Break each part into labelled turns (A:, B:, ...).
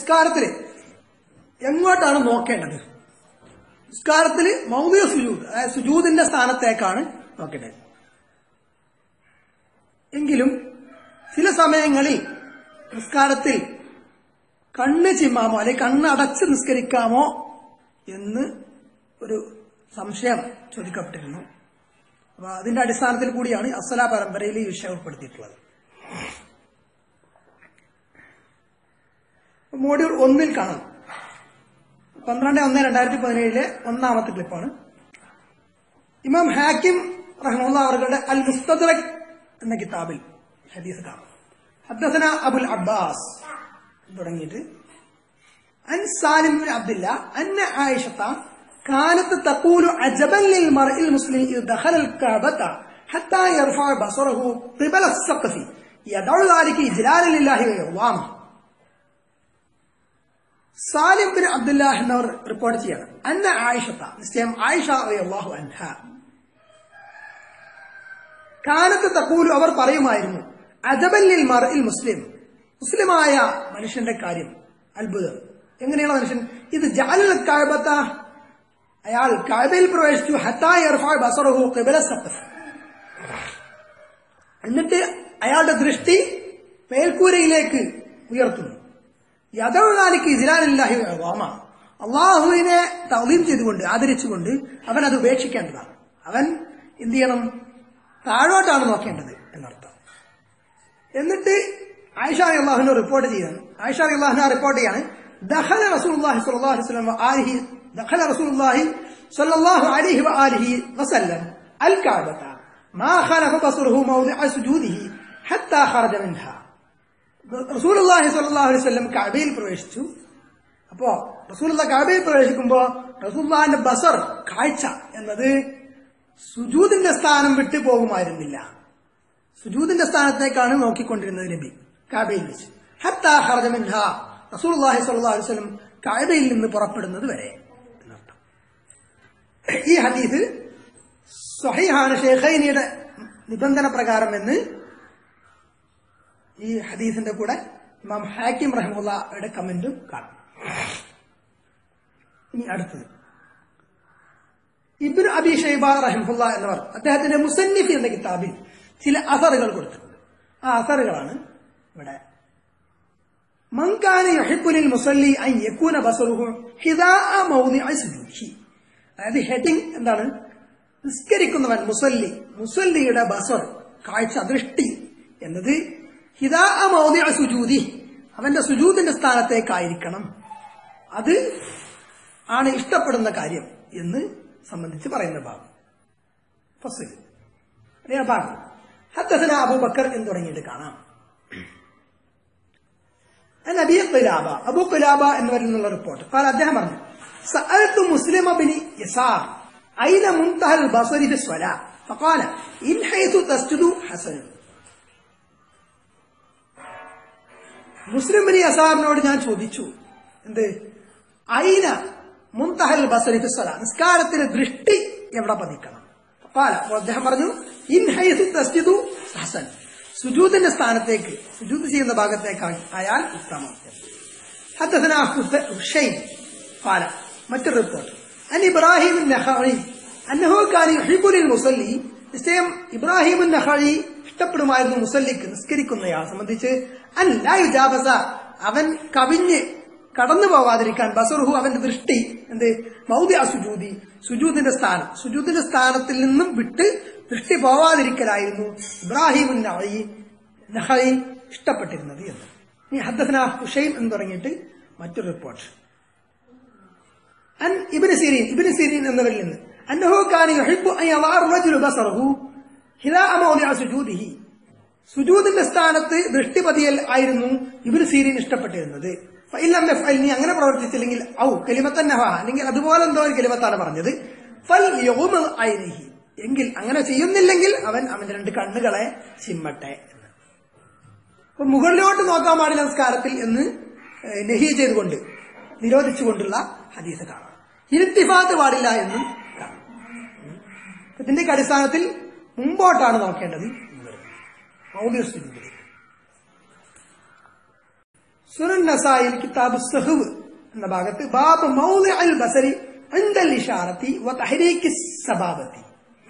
A: നിസ്കാരത്തില് എങ്ങോട്ടാണ് നോക്കേണ്ടത് നിസ്കാരത്തില് മൗദിയ സുജൂദ് അതായത് സുജൂദിന്റെ സ്ഥാനത്തേക്കാണ് നോക്കേണ്ടത് എങ്കിലും ചില സമയങ്ങളിൽ നിസ്കാരത്തിൽ കണ്ണ് ചിമ്മാമോ അല്ലെങ്കിൽ കണ്ണ് അടച്ച് നിസ്കരിക്കാമോ എന്ന് ഒരു സംശയം ചോദിക്കപ്പെട്ടിരുന്നു അപ്പൊ അതിന്റെ അടിസ്ഥാനത്തിൽ കൂടിയാണ് അസല പരമ്പരയിൽ ഈ വിഷയം ഉൾപ്പെടുത്തിയിട്ടുള്ളത് മോഡ്യൂൾ ഒന്നിൽ കാണാം പന്ത്രണ്ട് ഒന്ന് രണ്ടായിരത്തി പതിനേഴിലെ ഒന്നാമത്തെ ക്ലിപ്പാണ് ഇമാം ഹാക്കിം റഹ്മുല്ല അവരുടെ അൽ മുസ്തദ്രക് എന്ന കിതാബിൽ ഹദീസ് കാണാം ഹദ്ദസന അബുൽ അബ്ബാസ് തുടങ്ങിയിട്ട് عن سالم بن عبد الله أن عائشة كانت تقول عجبا للمرء المسلم إذا دخل الكعبة حتى يرفع بصره قبل السقف يدعو ذلك إجلالا لله وإعظامه സാലിം ബിൻ അബ്ദുല്ലാഹ് എന്നവർ റിപ്പോർട്ട് ചെയ്യാണ് അന്ന ആയിഷത്ത നിശ്ചയം ആയിഷ അള്ളാഹു അൻഹ കാലത്ത് തക്കൂലു അവർ പറയുമായിരുന്നു അജബല്ലിൽ മറിൽ മുസ്ലിം മുസ്ലിമായ മനുഷ്യന്റെ കാര്യം അത്ഭുതം എങ്ങനെയാണ് മനുഷ്യൻ ഇത് ജാലൽ കാഴ്ബത്ത അയാൾ കാഴ്ബയിൽ പ്രവേശിച്ചു ഹത്തായി ബസറഹു ഖിബല സഖഫ് എന്നിട്ട് അയാളുടെ ദൃഷ്ടി മേൽക്കൂരയിലേക്ക് ഉയർത്തുന്നു യഥോകാലിക്ക് ഇസ്ലാലില്ലാഹി വാമ അള്ളാഹുവിനെ തൗലീം ചെയ്തുകൊണ്ട് ആദരിച്ചുകൊണ്ട് അവൻ അത് ഉപേക്ഷിക്കേണ്ടതാണ് അവൻ എന്ത് ചെയ്യണം താഴോട്ടാണ് നോക്കേണ്ടത് എന്നർത്ഥം എന്നിട്ട് ആയിഷ അള്ളാഹുവിനെ റിപ്പോർട്ട് ചെയ്യാണ് ആയിഷ അള്ളാഹുനെ റിപ്പോർട്ട് ചെയ്യാണ് ദഖല റസൂലുള്ളാഹി സ്വല്ലല്ലാഹു അലൈഹി വസല്ലം ആലിഹി ദഖല റസൂലുള്ളാഹി സ്വല്ലല്ലാഹു അലൈഹി വആലിഹി വസല്ലം അൽ കഅബത മാ ഖലഫ ബസറുഹു മൗദിഅ സുജൂദിഹി ഹത്താ ഖറജ മിൻഹാ റസൂലുള്ളാഹി സ്വല്ലല്ലാഹു അലൈഹി വസല്ലം കഅബയിൽ പ്രവേശിച്ചു അപ്പോ റസൂലുള്ള കഅബയിൽ പ്രവേശിക്കുമ്പോ റസൂലുള്ളാഹിന്റെ ബസർ കാഴ്ച എന്നത് സുജൂദിന്റെ സ്ഥാനം വിട്ടു പോകുമായിരുന്നില്ല സുജൂദിന്റെ സ്ഥാനത്തേക്കാണ് നോക്കിക്കൊണ്ടിരുന്നത് നബി കഅബയിൽ വെച്ച് ഹത്താ ഖറജ മിൻഹാ റസൂലുള്ളാഹി സ്വല്ലല്ലാഹു അലൈഹി വസല്ലം കഅബയിൽ നിന്ന് പുറപ്പെടുന്നത് വരെ എന്നർത്ഥം ഈ ഹദീസ് സ്വഹീഹാണ് ഷെയ്ഖൈനിയുടെ നിബന്ധന പ്രകാരം എന്ന് ഈ ഹദീസിന്റെ കൂടെ ഇമാം ഹാക്കിം റഹ്മുള്ളയുടെ കമന്റും കാണാം ഇനി അടുത്തത് ഇബിൻ അബി ഷൈബ റഹ്മുല്ല എന്നവർ അദ്ദേഹത്തിന്റെ മുസന്നിഫ് എന്ന കിതാബിൽ ചില അസറുകൾ കൊടുത്തിട്ടുണ്ട് ആ അസറുകളാണ് ഇവിടെ മങ്കാന യഹിബുലിൽ മുസല്ലി അൻ യക്കൂന ബസറുഹു ഹിദാ മൗദിഅ സുജൂദിഹി അതായത് ഹെഡിങ് എന്താണ് നിസ്കരിക്കുന്നവൻ മുസല്ലി മുസല്ലിയുടെ ബസർ കാഴ്ച ദൃഷ്ടി എന്നത് ഹിദാ മൗദിഅ സുജൂദി അവന്റെ സുജൂദിന്റെ സ്ഥാനത്തേക്കായിരിക്കണം അത് ആണ് ഇഷ്ടപ്പെടുന്ന കാര്യം എന്ന് സംബന്ധിച്ച് പറയുന്ന ഭാഗം ഫസ്റ്റ് അതേ ഭാഗം ഹത്തസന അബൂബക്കർ എന്ന് തുടങ്ങിയിട്ട് കാണാം നബി ഖുലാബ അബൂ ഖുലാബ എന്നിവരിൽ നിന്നുള്ള റിപ്പോർട്ട് قال അദ്ദേഹം പറഞ്ഞു سألت مسلم بن يسار أين منتهى البصر في الصلاة فقال إن حيث تسجد حسن മുസ്ലിം ബിൻ യസാറിനോട് ഞാൻ ചോദിച്ചു എന്ത് അയിന മുന്തഹൽ ബസരി ഫി സ്വലാ നിസ്കാരത്തിന് ദൃഷ്ടി എവിടെ പതിക്കണം പാല അപ്പോൾ അദ്ദേഹം പറഞ്ഞു ഇൻ ഹൈസു തസ്ജിദു ഹസൻ സുജൂദിന്റെ സ്ഥാനത്തേക്ക് സുജൂദ് ചെയ്യുന്ന ഭാഗത്തേക്ക് ആയാൽ ഉത്തമം حدثنا حسين قال മറ്റൊരു റിപ്പോർട്ട് അൻ ഇബ്രാഹിം നഖഴി അന്നഹു കാന യുഹിബ്ബു ലിൽ മുസല്ലി നിശ്ചയം ഇബ്രാഹിം നഖഴി ഇഷ്ടപ്പെടുമായിരുന്നു മുസല്ലിക്ക് നിസ്കരിക്കുന്നയാളെ സംബന്ധിച്ച് അൻ ലാ യുജാബസ അവൻ കവിഞ്ഞ് കടന്നു പോവാതിരിക്കാൻ ബസറുഹു അവന്റെ ദൃഷ്ടി എന്ത് മൗദി അസുജൂതി സുജൂദിന്റെ സ്ഥാനം സുജൂദിന്റെ സ്ഥാനത്തിൽ നിന്നും വിട്ട് ദൃഷ്ടി പോവാതിരിക്കലായിരുന്നു ഇബ്രാഹിം നഹയി ഇഷ്ടപ്പെട്ടിരുന്നത് എന്ന് ഇനി ഹദ്ദസന ഹുഷൈൻ എന്ന് തുടങ്ങിയിട്ട് മറ്റൊരു റിപ്പോർട്ട് അൻ ഇബിന് സീരീൻ ഇബിന് സീരീൻ എന്നവരിൽ നിന്ന് അന്നഹു കാന യുഹിബ്ബു അൻ യളഅ റജുലു ബസറഹു ഹിദാഅ മൗദിഅ സുജൂദിഹി സുജൂദിന്റെ സ്ഥാനത്ത് ദൃഷ്ടിപതിയൽ ആയിരുന്നു ഇബിന് സീരീൻ ഇഷ്ടപ്പെട്ടിരുന്നത് ഫഇല്ലം യഫ്അൽ നീ അങ്ങനെ പ്രവർത്തിച്ചില്ലെങ്കിൽ ഔ കലിമത്തൻ നഹ അല്ലെങ്കിൽ അതുപോലെ എന്തോ ഒരു കലിമത്താണ് പറഞ്ഞത് ഫൽ യഗ്മ ഐനിഹി എങ്കിൽ അങ്ങനെ ചെയ്യുന്നില്ലെങ്കിൽ അവൻ അവന്റെ രണ്ട് കണ്ണുകളെ ചിമ്മട്ടെ എന്ന് അപ്പൊ മുകളിലോട്ട് നോക്കാൻ പാടില്ല നമസ്കാരത്തിൽ എന്ന് ഏഹ്, നഹി ചെയ്തുകൊണ്ട് നിരോധിച്ചുകൊണ്ടുള്ള ഹദീസ് കാണാം ഇരട്ടിഫാത്ത് പാടില്ല എന്നും കാണാം ഉം. ഇതിന്റെ അടിസ്ഥാനത്തിൽ മുമ്പോട്ടാണ് നോക്കേണ്ടത് എന്ന് വരുന്നത്. മൗലിക സുജൂദിലേക്ക്. സുനൻ നസായിൽ കിതാബ് സഹുവ് എന്ന ഭാഗത്ത് ബാബ് മൗദി അൽ ബസരി അന്തൽ ഇഷാറത്തി വ തഹരീക്ക് സബാബത്തി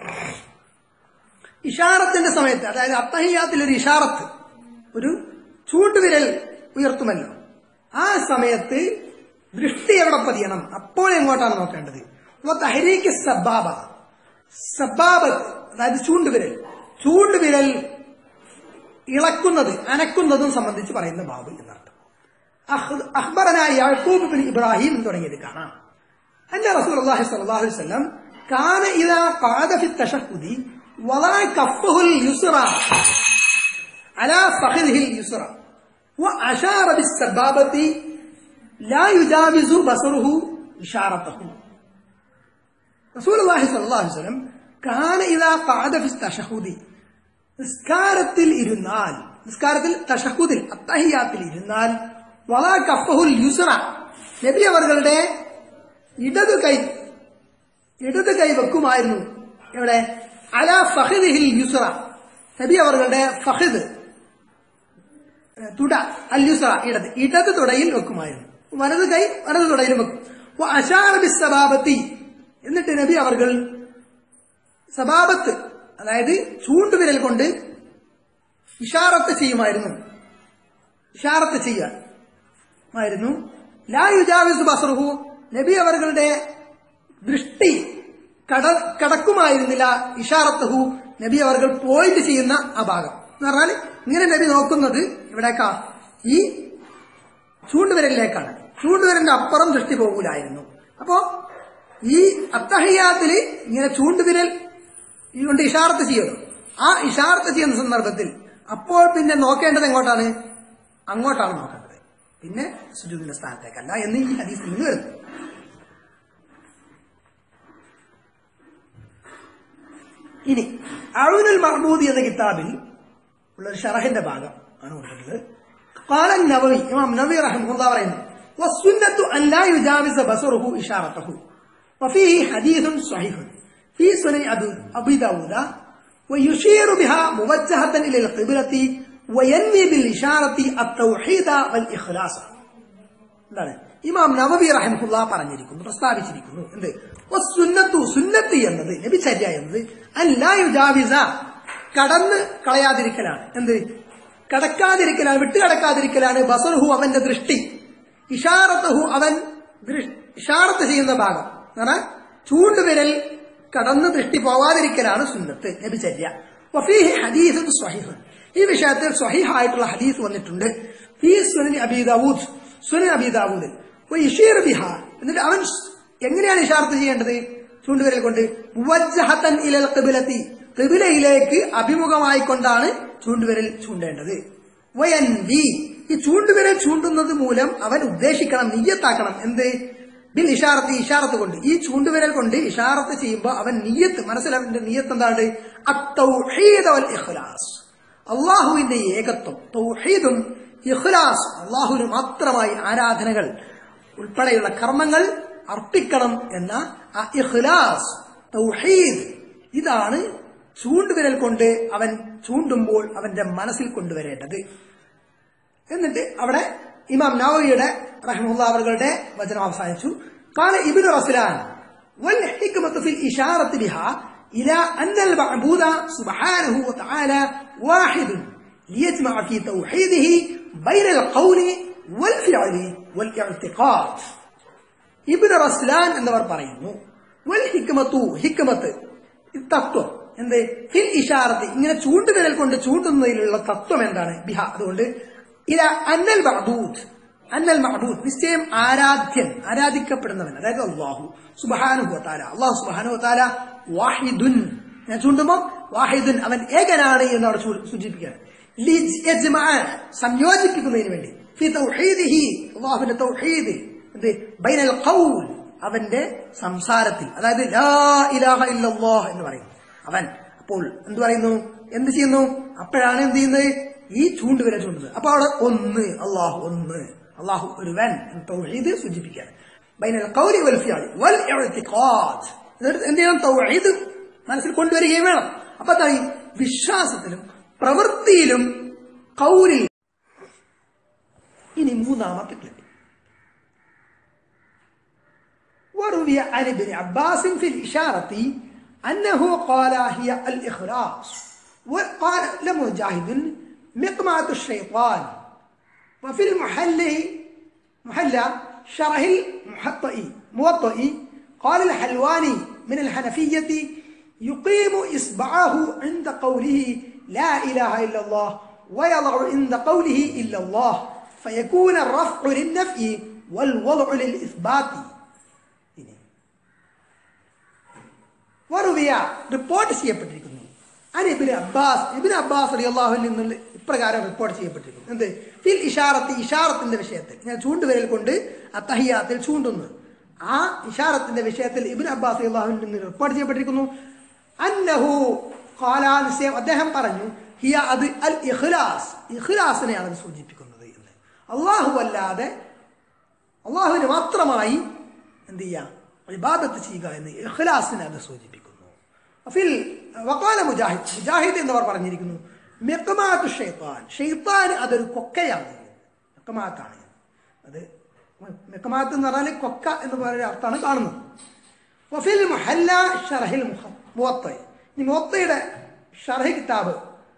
A: ഇഷാറത്തിന്റെ സമയത്ത് അതായത് അത്തഹിയാത്തിൽ ഒരു ഇഷാറത്ത് ഒരു ചൂണ്ടുവിരൽ ഉയർത്തുമല്ലോ ആ സമയത്ത് ദൃഷ്ടി എവിടെ പതിയണം അപ്പോൾ എങ്ങോട്ടാണ് നോക്കേണ്ടത് വ തഹരീക്ക് സബാബ സബാബത്ത് അതായത് ചൂണ്ടുവിരൽ ചൂണ്ടുവിരൽ ഇളക്കുന്നത് അനക്കുന്നതും സംബന്ധിച്ച് പറയുന്ന ബാബ് എന്നർത്ഥം അഹ്- അഖ്ബറനായ യാക്കൂബ് ബിൻ ഇബ്രാഹിം എന്ന് തുടങ്ങിയത് കാണാം അന്ന റസൂലുള്ളാഹി സ്വല്ലല്ലാഹു അലൈഹി വസല്ലം കാന ഇദാ ഖഅദ ഫി തശഹുദി വളഅ കഫ്ഫഹുൽ യുസ്റ അലാ ഫഖദിഹിൽ യുസ്റ وأشار بالسبابة لا يجاوز بصره إشارته رسول الله صلى الله عليه وسلم كان إذا قعد في التشهد നിസ്കാരത്തിൽ ഇരുന്നാൽ നിസ്കാരത്തിൽ തഷഹുദിൽ അത്തഹിയാത്തിൽ ഇരുന്നാൽ വള കഫഹുൽ യുസ്റ നബി അവர்களுടെ ഇടതു കൈ ഇടത് കൈ വെക്കുമായിരുന്നു എവിടെ അല ഫഹിദിഹിൽ യുസ്റ നബി അവர்களுടെ ഫഹിദ് ഏഹ്, തുട അൽ യുസ്റ ഇടത് ഇടത് തുടയിൽ വെക്കുമായിരുന്നു വലത് കൈ വലത് തുടയിലും വെക്കും വ അശാറ ബിസ്സബാബത്തി എന്നിട്ട് നബി അവർകൾ സബാബത്ത് അതായത് ചൂണ്ടുവിരൽ കൊണ്ട് ഇഷാറത്ത് ചെയ്യുമായിരുന്നു ഇഷാറത്ത് ചെയ്യാമായിരുന്നു ലാ യുജാവിസ് ബസറുഹു നബി അവர்களுടെ ദൃഷ്ടി കട കടക്കുമായിരുന്നില്ല ഇഷാറത്തുഹു നബി അവർ പോയിട്ട് ചെയ്യുന്ന ആ ഭാഗം എന്ന് പറഞ്ഞാൽ ഇങ്ങനെ നബി നോക്കുന്നത് ഇവിടേക്കാ ഈ ചൂണ്ടുവിരലിലേക്കാണ് ചൂണ്ടുവിരലിന്റെ അപ്പുറം ദൃഷ്ടി പോകൂലായിരുന്നു അപ്പോ ഈ അത്തഹയ്യാത്തില് ഇങ്ങനെ ചൂണ്ടുവിരൽ ഈ കൊണ്ട് ഇഷാർത്ത് ചെയ്യുമല്ലോ ആ ഇഷാർത്ത് ചെയ്യുന്ന സന്ദർഭത്തിൽ അപ്പോൾ പിന്നെ നോക്കേണ്ടത് എങ്ങോട്ടാണ് അങ്ങോട്ടാണ് നോക്കേണ്ടത് പിന്നെ സുജൂദിന്റെ സ്ഥാനത്തേക്കല്ല എന്ന് ഈ ഹദീസിൽ നിന്ന് വരുന്നു ഇനി അഴുനുൽ മഹ്മൂദി എന്ന കിതാബിൽ ഉള്ള ഒരു ഷറഹിന്റെ ഭാഗം ആണ് കൊടുക്കുന്നത് قال النووي إمام النووي رحمه الله رحمه والسنة أن لا يجاوز بصره إشارته وفيه حديث صحيح في سنن أبي- أبي داود ويشير بها موجهة إلى القبلة وينوي بالإشارة التوحيد والإخلاص എന്താണ് ഇമാം നവബി റഹമുല്ല പറഞ്ഞിരിക്കുന്നു പ്രസ്താവിച്ചിരിക്കുന്നു എന്ത് സുന്നത്തു സുന്നത്ത് എന്നത് നബിചര്യ എന്നത് അല്ലായുജാവിസ കടന്ന് കളയാതിരിക്കലാണ് എന്ത് കടക്കാതിരിക്കലാണ് വിട്ടുകടക്കാതിരിക്കലാണ് ബസർഹു അവന്റെ ദൃഷ്ടി ഇഷാറത്തഹു അവൻ ദൃ- ഇഷാറത്ത് ചെയ്യുന്ന ഭാഗം എന്ന് പറഞ്ഞാൽ ചൂണ്ടുവിരൽ കടന്ന് ദൃഷ്ടി പോവാതിരിക്കലാണ് സുന്നത്ത് നബിചര്യ വഫീഹി ഹദീസും സ്വഹീഹ് ഈ വിഷയത്തിൽ സ്വഹീഹായിട്ടുള്ള ഹദീസ് വന്നിട്ടുണ്ട് ഈ സുനൻ അബീദാവൂദ് സുനൻ അബീദാവൂദിൽ ഇഷീർ ബിഹ എന്നിട്ട് അവൻ എങ്ങനെയാണ് ഇഷാർത്ത് ചെയ്യേണ്ടത് ചൂണ്ടുവിരൽ കൊണ്ട് മുവജ്ജഹത്തൻ ഇലൽ ഖിബിലത്തി ഖിബിലയിലേക്ക് അഭിമുഖമായിക്കൊണ്ടാണ് ചൂണ്ടുവിരൽ ചൂണ്ടേണ്ടത് വയൻവി ഈ ചൂണ്ടുവിരൽ ചൂണ്ടുന്നത് മൂലം അവൻ ഉദ്ദേശിക്കണം നിയ്യത്താക്കണം എന്ത് ബിൽ ഇഷാറത്ത് ഇഷാറത്ത് കൊണ്ട് ഈ ചൂണ്ടുവിരൽ കൊണ്ട് ഇഷാറത്ത് ചെയ്യുമ്പോൾ അവൻ നിയ്യത്ത് മനസ്സിൽ അവന്റെ നിയ്യത്ത് എന്താണ് അത്തൗഹീദ് വൽ ഇഖ്ലാസ് അള്ളാഹുവിന്റെ ഏകത്വം തൗഹീദും ഇഖ്ലാസ് അള്ളാഹുവിന് മാത്രമായി ആരാധനകൾ ഉൾപ്പെടെയുള്ള കർമ്മങ്ങൾ അർപ്പിക്കണം എന്ന ആ ഇഖ്ലാസ് തൗഹീദ് ഇതാണ് ചൂണ്ടുവിരൽ കൊണ്ട് അവൻ ചൂണ്ടുമ്പോൾ അവന്റെ മനസ്സിൽ കൊണ്ടുവരേണ്ടത് എന്നിട്ട് അവിടെ ഇമാം നവവിയുടെ റഹ്മുല്ല അവരുടെ വചനം അവസാനിച്ചു قال ابن رسلان والحكمة في الإشارة بها إلى أن المعبود سبحانه وتعالى واحد ليجمع في توحيده بين القول والفعل والاعتقاد ഇബിന് റസ്ലാൻ എന്നവർ പറയുന്നു വൽ ഹിക്മത്തു ഹിക്മത്ത് ഇത് തത്വം എന്ത് ഫിൽ ഇഷാറത്ത് ഇങ്ങനെ ചൂണ്ടുവിരൽ കൊണ്ട് ചൂണ്ടുന്നതിലുള്ള തത്വം എന്താണ് ബിഹ അതുകൊണ്ട് ഇല അന്നൽ മഹബൂദ് അന്നൽ മഹബൂദ് നിശ്ചയം ആരാധ്യൻ ആരാധിക്കപ്പെടുന്നവൻ അതായത് അള്ളാഹു സുബാനുഹുത്താല അള്ളാഹു സുബാനുഹത്താല വാഹിദുൻ ഞാൻ ചൂണ്ടുമ്പോ വാഹിദുൻ അവൻ ഏകനാണ് എന്ന് അവിടെ സൂ- സൂചിപ്പിക്കുകയാണ് ലി- യജ്മഅ, സംയോജിപ്പിക്കുന്നതിന് വേണ്ടി ഫി തൗഹീദിഹി അള്ളാഹുവിന്റെ തൗഹീദ് എന്ത് ബൈനൽ ഖൗൽ അവന്റെ സംസാരത്തിൽ അതായത് ലാ ഇലാഹ ഇല്ലല്ലാഹ് എന്ന് പറയും അവൻ അപ്പോൾ എന്ത് പറയുന്നു എന്ത് ചെയ്യുന്നു അപ്പോഴാണ് എന്ത് ചെയ്യുന്നത് ഈ ചൂണ്ടുവരെ ചൂണ്ടുന്നത് അപ്പൊ അവിടെ ഒന്ന് അള്ളാഹു ഒന്ന് അള്ളാഹു ഒരുവൻ എന്ന് തൗഹീദ് സൂചിപ്പിക്കുകയാണ് ബൈനൽ ഖൗലി വൽ ഫിഅലി വൽ ഇഅ്തിഖാദ് എന്നിട്ട് എന്ത് ചെയ്യണം തൗഹീദ് മനസ്സിൽ കൊണ്ടുവരികയും വേണം അപ്പൊ എന്താണ് ഈ വിശ്വാസത്തിലും പ്രവൃത്തിയിലും കൗലിൽ ഇനി ഇനി മൂന്നാമത്തെ ക്ലിപ്പ് وروي عن ابن عباس في الإشارة أنه قال هي الإخلاص وقال لمجاهد مقمعة الشيطان وفي المحل محلى شرح المحطئ موطئ قال الحلواني من الحنفية يقيم إصبعه عند قوله لا إله إلا الله ويضع عند قوله إلا الله فيكون الرفع للنفي والوضع للإثبات വറുവിയ റിപ്പോർട്ട് ചെയ്യപ്പെട്ടിരിക്കുന്നു അൻ ibn Abbas ibn Abbas Ali അള്ളാഹുവിൽ നിന്നുള്ള ഇപ്രകാരം റിപ്പോർട്ട് ചെയ്യപ്പെട്ടിരിക്കുന്നു എന്ത് ഫിൽ ഇഷാറത്ത് ഇഷാറത്തിന്റെ വിഷയത്തിൽ ഞാൻ ചൂണ്ടുവിരൽ കൊണ്ട് അത്തഹിയാത്തിൽ ചൂണ്ടുന്നു ആ ഇഷാറത്തിന്റെ വിഷയത്തിൽ ഇബിൻ അബ്ബാസ് അലി അള്ളാഹുവിൽ നിന്ന് റിപ്പോർട്ട് ചെയ്യപ്പെട്ടിരിക്കുന്നു അന്നഹു കാലാനിശ്ചയം അദ്ദേഹം പറഞ്ഞു ഹിയ അത് അൽ ഇഖ്ലാസ് ഇഖ്ലാസിനെയാണ് അത് സൂചിപ്പിക്കുന്നത് എന്ന് അള്ളാഹു അല്ലാതെ അള്ളാഹുവിന് മാത്രമായി എന്ത് ചെയ്യാം ഇബാദത്ത് ചെയ്യുക എന്ന് ഇഖ്ലാസിനെ അത് സൂചിപ്പിക്കുന്നു ഫിൽ വക്കാല മുജാഹിദ് മുജാഹിദ് എന്നവർ പറഞ്ഞിരിക്കുന്നു മെക്കമാത്ത് ഷെയ്ത്താൻ ഷെയ്ത്താൻ അതൊരു കൊക്കയാണ് മെക്കമാത്താണ് അത് മെക്കമാത്ത് എന്ന് പറഞ്ഞാൽ കൊക്ക എന്ന് പറയുന്ന അർത്ഥമാണ് കാണുന്നത് വഫിൽ മുഹല്ല ഷറഹിൽ മുഹത്ത ഈ മുഹത്തയുടെ ഷറഹ് കിതാബ്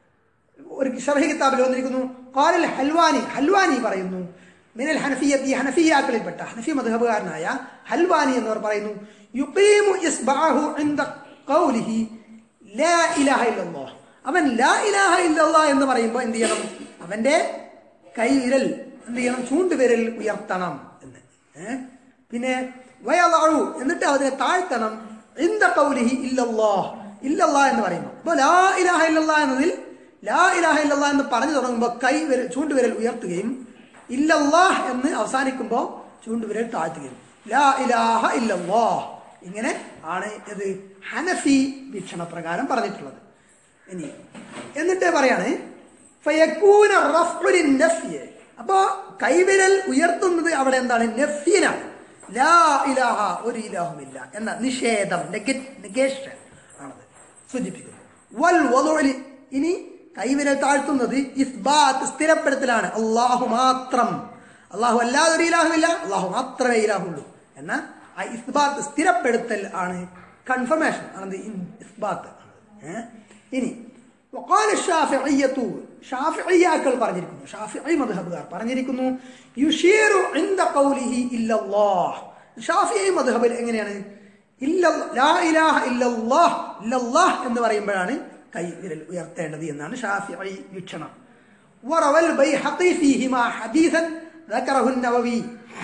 A: ഒരു ഷറഹ് കിതാബിൽ വന്നിരിക്കുന്നു കാലിൽ ഹൽവാനി ഹൽവാനി പറയുന്നു മിനൽ ഹനഫിയത്ത് ഈ ഹനഫിയാക്കളിൽപ്പെട്ട ഹനഫി മധുഹബുകാരനായ ഹൽവാനി എന്നവർ പറയുന്നു യുഖീമു ഇസ്ബാഹു ഇൻദ ഖൗലിഹി ലാ ഇലാഹ ഇല്ലല്ലാഹ് അവൻ ലാ ഇലാഹ ഇല്ലല്ലാഹ് എന്ന് പറയുമ്പോൾ എന്ത് ചെയ്യണം അവന്റെ കൈവിരൽ എന്ത് ചെയ്യണം ചൂണ്ടുവിരൽ ഉയർത്തണം എന്ന് ഏ? പിന്നെ വയലാഴു എന്നിട്ട് അതിനെ താഴ്ത്തണം ഇന്ത കൗലിഹി ഇല്ലല്ലാഹ് ഇല്ലല്ലാഹ് എന്ന് പറയുമ്പോൾ അപ്പോൾ ലാ ഇലാഹ ഇല്ലല്ലാഹ് എന്നതിൽ ലാ ഇലാഹ ഇല്ലല്ലാഹ് എന്ന് പറഞ്ഞു തുടങ്ങുമ്പോൾ കൈ വിരൽ ചൂണ്ടുവിരൽ ഉയർത്തുകയും ഇല്ലല്ലാഹ് എന്ന് അവസാനിക്കുമ്പോൾ ചൂണ്ടുവിരൽ താഴ്ത്തുകയും ലാ ഇലാഹ ഇല്ലല്ലാഹ് ഇങ്ങനെ ആണ് ഇത് ഹനഫി വീക്ഷണ പ്രകാരം പറഞ്ഞിട്ടുള്ളത് ഇനി എന്നിട്ട് പറയാണ് ഫയക്കൂന റഫ്ഉ ലിന്നഫ്യ്. അപ്പോ കൈവിരൽ ഉയർത്തുന്നത് അവിടെ എന്താണ് നഫ്യനാണ് ലാ ഇലാഹ ഒരു ഇലാഹുമില്ല എന്ന നിഷേധം നെഗേഷൻ ആണത് സൂചിപ്പിക്കുന്നു വൽ വളുഇ ഇനി കൈവിരൽ താഴ്ത്തുന്നത് ഇസ്ബാത്ത് സ്ഥിരപ്പെടുത്തലാണ് അള്ളാഹു മാത്രം അള്ളാഹു അല്ലാതെ ഒരു ഇലാഹുമില്ല അള്ളാഹു മാത്രമേ ഇലാഹുള്ളൂ എന്ന ആ ഇസ്ബാത്ത് സ്ഥിരപ്പെടുത്തൽ ആണ് കൺഫർമേഷൻ ആണത് ഇസ്ബാത്ത് ഏഹ്? ഇനി وقال الشافعية ഷാഫിഅയ്യാക്കൾ പറഞ്ഞിരിക്കുന്നു ഷാഫിഅി മദ്ഹബുകാർ പറഞ്ഞിരിക്കുന്നു യുഷീറു عند قوله إلا الله ഷാഫിഅി മദ്ഹബിൽ എങ്ങനെയാണ് ഇല്ല ലാ ഇലാഹ ഇല്ലല്ലാഹ് ഇല്ലല്ലാഹ് എന്ന് പറയുമ്പോഴാണ് കൈ വിരൽ ഉയർത്തേണ്ടത് എന്നാണ് ഷാഫിഅി വീക്ഷണം وروى البيهقي فيهما حديثا ذكره النووي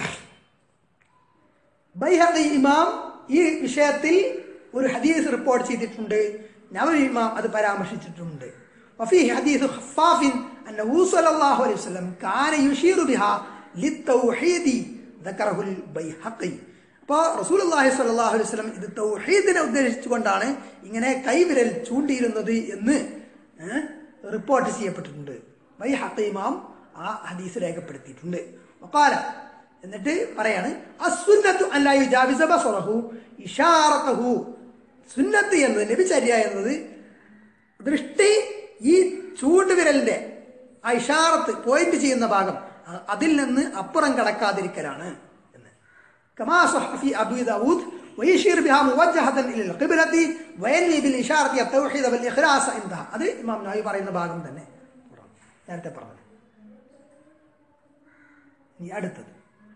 A: ബൈഹഖി ഇമാം ഈ വിഷയത്തിൽ ഒരു ഹദീസ് റിപ്പോർട്ട് ചെയ്തിട്ടുണ്ട് നവവി ഇമാം അത് പരാമർശിച്ചിട്ടുണ്ട് وفيه حديث خفاف أنه صلى الله عليه وسلم كان يشير بها للتوحيد ذكره البيهقي അപ്പോൾ റസൂൽ അള്ളാഹി സ്വല്ലല്ലാഹു അലൈഹി വസല്ലം ഇത് തൗഹീദിനെ ഉദ്ദേശിച്ചുകൊണ്ടാണ് ഇങ്ങനെ കൈവിരൽ ചൂണ്ടിയിരുന്നത് എന്ന് ഏഹ്, റിപ്പോർട്ട് ചെയ്യപ്പെട്ടിട്ടുണ്ട് ബൈഹഖി ഇമാം ആ ഹദീസ് രേഖപ്പെടുത്തിയിട്ടുണ്ട് വഖാല എന്നിട്ട് പറയാണ് അസുന്നത്തു അല്ലാ യുജാവിസ ബസറഹു ഇഷാറത്തഹു സുന്നത്ത് എന്നത് നബിചര്യ എന്നത് ദൃഷ്ടി ഈ ചൂണ്ടുവിരലിന്റെ ആ ഇഷാറത്ത് പോയിന്റ് ചെയ്യുന്ന ഭാഗം അ- അതിൽ നിന്ന് അപ്പുറം കടക്കാതിരിക്കലാണ് എന്ന് كما صح في أبي داود ويشير بها موجهة إلى القبلة وينوي بالإشارة التوحيد والإخلاص عندها അത് ഇമാം നബി പറയുന്ന ഭാഗം തന്നെ നേരത്തെ പറഞ്ഞത് ഇനി അടുത്തത്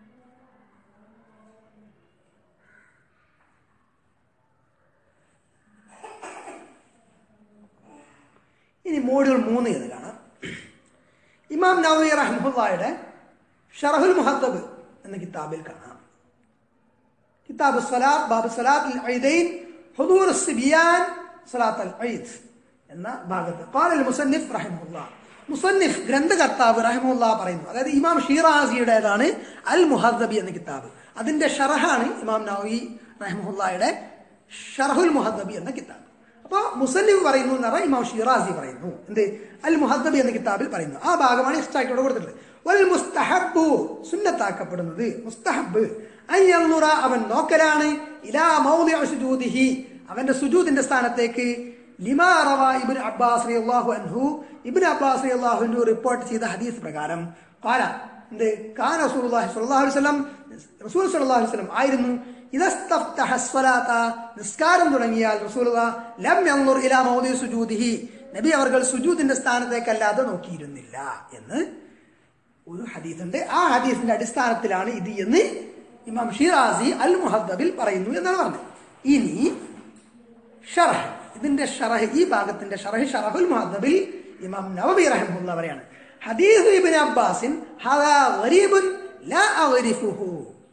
A: ഇനി മോഡ്യൂൾ മൂന്ന് എന്ന് കാണാം ഇമാം നവി റഹ്മുള്ളയുടെ ഷറഹുൽ മുഹദ്ദബ് എന്ന കിതാബിൽ കാണാം കിതാബ് സ്വലാത്ത് ബാബ് സ്വലാത്ത് ഐദൈൻ ഹുദൂർ സിബിയാൻ സ്വലാത്ത് അൽ ഐദ് എന്ന ഭാഗത്ത് ഖാലൽ മുസന്നിഫ് റഹിമുല്ല മുസന്നിഫ് ഗ്രന്ഥകർത്താവ് റഹിമുല്ല പറയുന്നു അതായത് ഇമാം ഷീറാസിയുടേതാണ് അൽ മുഹദ്ദബി എന്ന കിതാബ് അതിന്റെ ഷറഹാണ് ഇമാം നവി റഹിമുല്ലയുടെ ഷറഹുൽ മുഹദ്ദബി എന്ന കിതാബ് അപ്പൊ മുസന്നിഫ് പറയുന്നു എന്ന് പറഞ്ഞാൽ ഇമാം ഷിറാസി പറയുന്നു എന്ത് അൽ മുഹദ്ദബി എന്ന കിതാബിൽ പറയുന്നു ആ ഭാഗമാണ് എക്സ്ട്രാക്റ്റോട് കൊടുത്തിട്ടുള്ളത് വൽ മുസ്തഹബു സുന്നത്താക്കപ്പെടുന്നത് മുസ്തഹബ് അയ്യന്നുറ അവൻ നോക്കലാണ് ഇലാ മൗദിഅ സുജൂദിഹി അവന്റെ സുജൂദിന്റെ സ്ഥാനത്തേക്ക് ലിമാ റവ ഇബ്നു അബ്ബാസ് റളിയല്ലാഹു അൻഹു ഇബ്നു അബ്ബാസ് റളിയല്ലാഹു അൻഹു റിപ്പോർട്ട് ചെയ്ത ഹദീസ് പ്രകാരം ഖാല എന്ത് കാന റസൂലുള്ളാഹി സ്വല്ലല്ലാഹു അലൈഹി വസല്ലം റസൂൽ സ്വല്ലല്ലാഹു അലൈഹി വസല്ലം ആയിരുന്നു ഇദസ്തഫ്തഹ സ്വലാത്ത നിസ്കാരം തുടങ്ങിയാൽ റസൂലുള്ളാ ലം യൻദുർ ഇലാ മൗദി സുജൂദിഹി നബി അവർകൾ സുജൂദിന്റെ സ്ഥാനത്തേക്കല്ലാതെ നോക്കിയിരുന്നില്ല എന്ന് ഒരു ഹദീസുണ്ട് ആ ഹദീസിന്റെ അടിസ്ഥാനത്തിലാണ് ഇത് എന്ന് ഇമാം ഷിറാസി അൽ മുഹദ്ദബിൽ പറയുന്നു എന്നാണ് പറഞ്ഞത് ഇനി ഷറഹ് ഇതിന്റെ ഷറഹ് ഈ ഭാഗത്തിന്റെ ഷറഹ് ഷറഹുൽ മുഹദ്ദബിൽ ഇമാം നവബി റഹിമുള്ള പറയാണ് ഹദീസ് ഇബ്നു അബ്ബാസിൻ ഹദാ ഗരീബുൻ ലാ അഗ്രിഫുഹു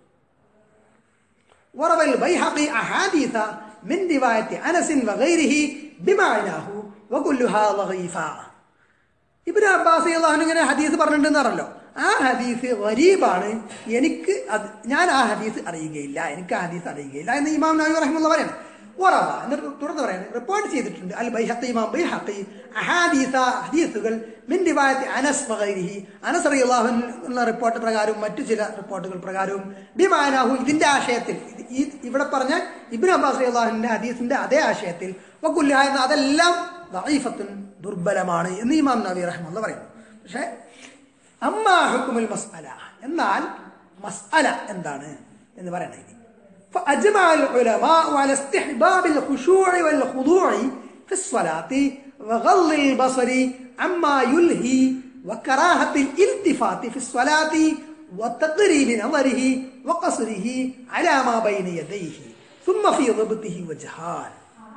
A: وروى البيهقي أحاديث من رواية أنس وغيره بمعناه وكلها ضعيفة ഇബിന് അബ്ബാസ് അള്ളാഹുൻ ഇങ്ങനെ ഹദീസ് പറഞ്ഞിട്ടുണ്ടെന്ന് പറഞ്ഞല്ലോ ആ ഹദീസ് വരീബാണ് എനിക്ക് അത് ഞാൻ ആ ഹദീസ് അറിയുകയില്ല എനിക്ക് ആ ഹദീസ് അറിയുകയില്ല എന്ന് ഇമാം നബി റഹ്മുള്ള പറയാണ് ഉറവ എന്നിട്ട് തുറന്ന് പറയാൻ റിപ്പോർട്ട് ചെയ്തിട്ടുണ്ട് അൽ ബൈഹത്തി ഇമാം ബൈഹത്തി അഹാദീസ ഹദീസുകൾ മിൻ റിവായത്തി അനസ് വഗൈരിഹി അനസ് റളിയല്ലാഹു എന്ന റിപ്പോർട്ട് പ്രകാരവും മറ്റു ചില റിപ്പോർട്ടുകൾ പ്രകാരവും ബിമാനാഹു ഇതിന്റെ ആശയത്തിൽ ഇത് ഈ ഇവിടെ പറഞ്ഞ ഇബ്നു അബ്ബാസ് റളിയല്ലാഹുവിന്റെ ഹദീസിന്റെ അതേ ആശയത്തിൽ വകുല്ലുഹ എന്ന അതെല്ലാം ദഈഫത്തുൻ ദുർബലമാണ് എന്ന് ഇമാം നബി റഹ്മുള്ള പറയുന്നു പക്ഷേ അമ്മാ ഹുക്കുമുൽ മസ്അല എന്നാൽ മസ്അല എന്താണ് എന്ന് പറയണേ فأجمع العلماء على استحباب الخشوع والخضوع في الصلاة وغض البصر عما يلهي وكراهة الالتفات في الصلاة وتقريب نظره وقصره على ما بين يديه ثم في ضبطه وجهان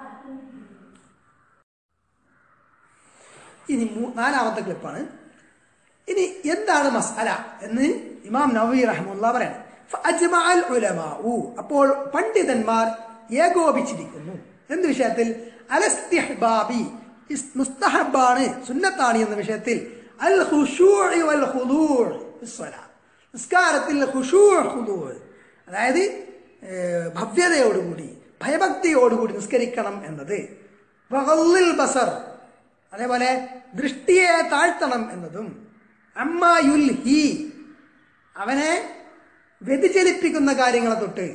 A: ഇനി മൂ- നാലാമത്തെ ക്ലിപ്പാണ് ഇനി എന്താണ് മസ്അല എന്ന് ഇമാം നവി റഹ്മുല്ല പറയാണ് ഫഅജ്മഅ അൽ ഉലമാഉ അപ്പോൾ പണ്ഡിതന്മാർ ഏകോപിച്ചിരിക്കുന്നു എന്ത് വിഷയത്തിൽ അലസ്തിഹ്ബാബി ഇസ് മുസ്തഹബാണ് സുന്നത്താണ് എന്ന വിഷയത്തിൽ അൽ ഖുശൂഇ വൽ ഖുദൂഉ ഫിസ്സലാ. നിസ്കാരത്തിൽ ഖുശൂഉ ഖുദൂഉ അതായത് ഏഹ്, ഭവ്യതയോടുകൂടി ഭയഭക്തിയോടുകൂടി നിസ്കരിക്കണം എന്നത് വഗള്ളിൽ ബസർ അതേപോലെ ദൃഷ്ടിയെ താഴ്ത്തണം എന്നതും അമ്മായുൽ ഹി അവനെ വ്യതിചലിപ്പിക്കുന്ന കാര്യങ്ങളെ തൊട്ട്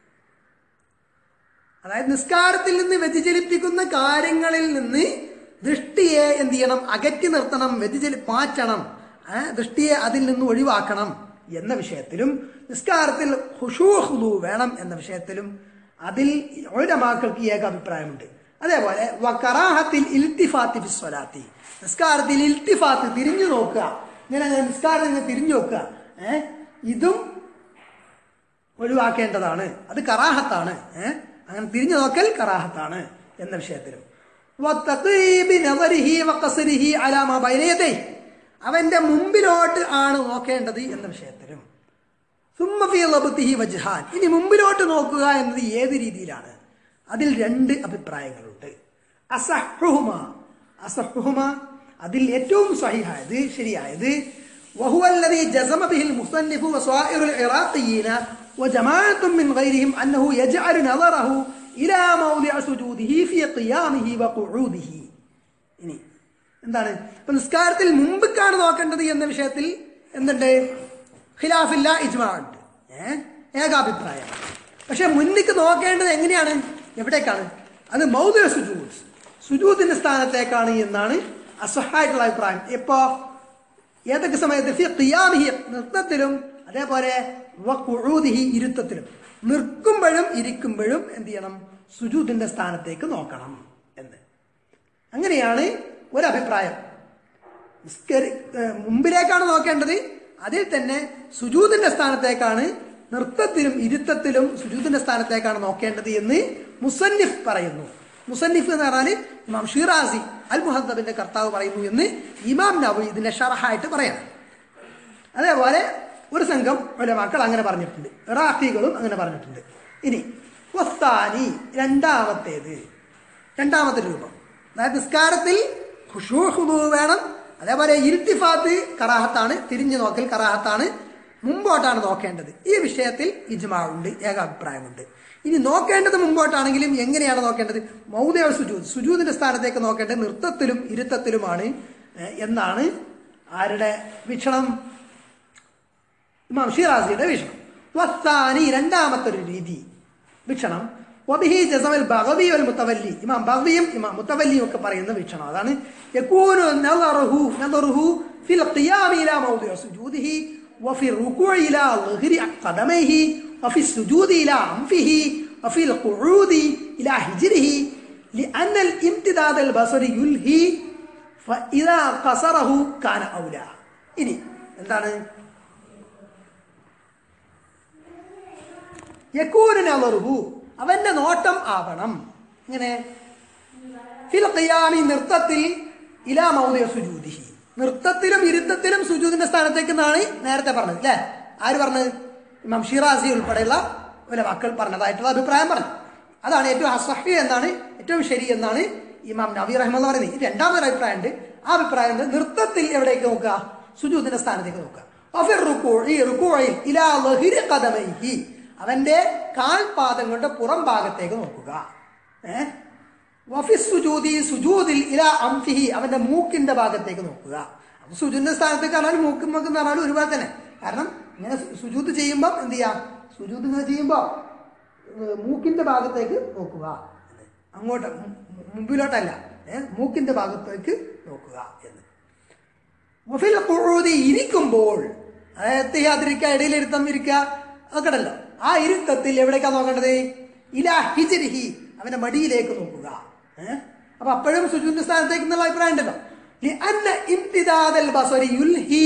A: അതായത് നിസ്കാരത്തിൽ നിന്ന് വ്യതിചലിപ്പിക്കുന്ന കാര്യങ്ങളിൽ നിന്ന് ദൃഷ്ടിയെ എന്ത് ചെയ്യണം അകറ്റി നിർത്തണം വ്യതിചലി മാറ്റണം ഏ, ദൃഷ്ടിയെ അതിൽ നിന്ന് ഒഴിവാക്കണം എന്ന വിഷയത്തിലും നിസ്കാരത്തിൽ ഹുഷൂഹുലു വേണം എന്ന വിഷയത്തിലും അതിൽ ഒരമാക്കൾക്ക് ഏക അഭിപ്രായമുണ്ട് അതേപോലെ വക്കറാഹത്തിൽ ഇൽത്തിഫാത്തി ഫിസ്വലാത്തി നിസ്കാരത്തിൽ ഇൽത്തിഫാത്ത് തിരിഞ്ഞു നോക്കുക ഇങ്ങനെ നിസ്കാരം ഇങ്ങനെ തിരിഞ്ഞു നോക്കുക ഏഹ് ഇതും ഒഴിവാക്കേണ്ടതാണ് അത് കറാഹത്താണ് ഏഹ് അങ്ങനെ തിരിഞ്ഞു നോക്കൽ കറാഹത്താണ് എന്ന വിഷയത്തിലും വത്തഖീബി നദരിഹി വഖസ്രിഹി അലാ മാ ബൈന യദൈഹി. അവന്റെ മുമ്പിലോട്ട് ആണ് നോക്കേണ്ടത് എന്ന വിഷയത്തിലും സുമ്മ ഫീ ലബ്തിഹി വജ്ഹാൻ ഇനി മുമ്പിലോട്ട് നോക്കുക എന്നത് ഏത് രീതിയിലാണ് അതിൽ രണ്ട് അഭിപ്രായങ്ങളുണ്ട് അസഹുഹുമ അസഹുഹുമ അതിൽ ഏറ്റവും സഹിഹായത് ശരിയായത് وهو الذي جزم به المصنف وصائر العراقيين وجماعة من غيرهم أنه يجعل نظره إلى موضع سجوده في قيامه وقعوده ഇനി എന്താണ് ഇപ്പൊ നിസ്കാരത്തിൽ മുമ്പിക്കാണ് നോക്കേണ്ടത് എന്ന വിഷയത്തിൽ എന്തുണ്ട് ഖിലാഫില്ല ഇജ്മാ ഉണ്ട് ഏഹ് ഏകാഭിപ്രായം പക്ഷെ മുന്നിക്ക് നോക്കേണ്ടത് എങ്ങനെയാണ് എവിടേക്കാണ് അത് മൗദ സുജൂദ് സുജൂദിന്റെ സ്ഥാനത്തേക്കാണ് എന്നാണ് അസഹായിട്ടുള്ള അഭിപ്രായം ഇപ്പോ ഏതൊക്കെ സമയത്ത് ഫി ഖിയാമിഹി നൃത്തത്തിലും അതേപോലെ വഖുഊദിഹി ഇരുത്തത്തിലും നിൽക്കുമ്പോഴും ഇരിക്കുമ്പോഴും എന്ത് ചെയ്യണം സുജൂദിന്റെ സ്ഥാനത്തേക്ക് നോക്കണം എന്ന് അങ്ങനെയാണ് ഒരഭിപ്രായം നിസ്കരി ഏഹ് മുമ്പിലേക്കാണ് നോക്കേണ്ടത് അതിൽ തന്നെ സുജൂദിന്റെ സ്ഥാനത്തേക്കാണ് നൃത്തത്തിലും ഇരുത്തത്തിലും സുജൂദിന്റെ സ്ഥാനത്തേക്കാണ് നോക്കേണ്ടത് എന്ന് മുസന്നിഫ് പറയുന്നു മുസന്നിഫ് എന്ന് പറഞ്ഞാൽ ഇമാം ഷിറാസി അൽ മുഹദ്ദബിന്റെ കർത്താവ് പറയുന്നു എന്ന് ഇമാം നബി ഇതിന്റെ ഷറഹായിട്ട് പറയണം അതേപോലെ ഒരു സംഘം ഒലമാക്കൾ അങ്ങനെ പറഞ്ഞിട്ടുണ്ട് ഇറാഖികളും അങ്ങനെ പറഞ്ഞിട്ടുണ്ട് ഇനി വസ്താനി രണ്ടാമത്തേത് രണ്ടാമത്തെ രൂപം അതായത് നിസ്കാരത്തിൽ ഖുശൂ ഖുദൂ വേണം അതേപോലെ ഇൽത്തിഫാത്ത് കറാഹത്താണ് തിരിഞ്ഞു നോക്കൽ കറാഹത്താണ് മുമ്പോട്ടാണ് നോക്കേണ്ടത് ഈ വിഷയത്തിൽ ഇജ്മാ ഉണ്ട് ഏകാഭിപ്രായമുണ്ട് ഇനി നോക്കേണ്ടത് മുമ്പോട്ടാണെങ്കിലും എങ്ങനെയാണ് നോക്കേണ്ടത് മൗദയ സുജൂദ് സുജൂദിന്റെ സ്ഥാനത്തേക്ക് നോക്കേണ്ടത് നൃത്തത്തിലും ഇരുത്തത്തിലുമാണ് ഏഹ്, എന്നാണ് ആരുടെ വീക്ഷണം ഇമാം ഷിറാസിയുടെ വീക്ഷണം വസ്താനി രണ്ടാമത്തെ ഒരു രീതി വീക്ഷണം വബിഹി ജസമൽ ബഗവി വൽ മുത്തവല്ലി ഇമാം ബഗവിയും ഇമാം മുത്തവല്ലിയും ഒക്കെ പറയുന്ന വീക്ഷണം അതാണ് യകൂനു നദറുഹു നദറുഹു ഫിൽ ഖിയാമി ഇലാ മൗദിഉ സുജൂദിഹി وفي الركوع إلى ظهر قدميه وفي السجود إلى أنفه وفي القعود إلى حجره لأن الامتداد البصري يلهي فإذا قصره كان أولى ഇനി എന്താണ് യക്കൂരനവറുഹു അവന്റെ നോട്ടം ആവണം ഇങ്ങനെ ഫിൽ ഖിയാമി നൃത്തത്തിൽ ഇലാ മൗലിയ സുജൂദിഹി നൃത്തത്തിലും ഇരുത്തത്തിലും സുജൂദിന്റെ സ്ഥാനത്തേക്ക് എന്നാണ് നേരത്തെ പറഞ്ഞത് അല്ലേ ആര് പറഞ്ഞത് ഇമാം ഷിറാസി ഉൾപ്പെടെയുള്ള ഒരു മക്കൾ പറഞ്ഞതായിട്ടുള്ള അഭിപ്രായം പറഞ്ഞു അതാണ് ഏറ്റവും അസഹ്യ എന്നാണ് ഏറ്റവും ശരി എന്നാണ് ഇമാം നബി റഹ്മെന്ന് പറയുന്നത് ഈ രണ്ടാമതൊരു അഭിപ്രായം ഉണ്ട് ആ അഭിപ്രായം ഉണ്ട് നൃത്തത്തിൽ എവിടേക്ക് നോക്കുക സുജൂദിന്റെ സ്ഥാനത്തേക്ക് നോക്കുക വഫിർ റുക്കൂ- ഈ റുക്കോയിൽ ഇലാ ലഹിരി കഥമൈഹി അവന്റെ കാൽപാദങ്ങളുടെ പുറം ഭാഗത്തേക്ക് നോക്കുക ഏഹ് വഫിസ് സുജൂദി സുജൂദിൽ ഇല അംഫിഹി അവന്റെ മൂക്കിന്റെ ഭാഗത്തേക്ക് നോക്കുക അപ്പൊ സുജൂദിന്റെ സ്ഥാനത്തേക്ക് പറഞ്ഞാൽ മൂക്കും മൂക്കും എന്ന് പറഞ്ഞാൽ ഒരുപോലെ തന്നെ കാരണം ഇങ്ങനെ സു- സുജൂദ് ചെയ്യുമ്പോൾ എന്ത് ചെയ്യാം സുജൂദ് ഇങ്ങനെ ചെയ്യുമ്പോൾ ഏഹ് മൂക്കിന്റെ ഭാഗത്തേക്ക് നോക്കുക അങ്ങോട്ട് മു- മു- മുമ്പിലോട്ടല്ല ഏഹ് മൂക്കിന്റെ ഭാഗത്തേക്ക് നോക്കുക എന്ന് വഫിൽ ഖുഊദി ഇരിക്കുമ്പോൾ അതായത് യാതിരിക്കുക ഇടയിലിരുത്തം ഇരിക്കുക അതൊക്കെ ഉണ്ടല്ലോ ആ ഇരുത്തത്തിൽ എവിടേക്കാ നോക്കേണ്ടത് ഇലാ ഹിജ്രിഹി അവന്റെ മടിയിലേക്ക് നോക്കുക ഏഹ് അപ്പൊ അപ്പോഴും സുജൂന്റെ സ്ഥാനത്തേക്ക് എന്നുള്ള അഭിപ്രായം ഉണ്ടല്ലോ ലിഅന്ന ഇംതിദാദൽ ബസരി യുൽഹി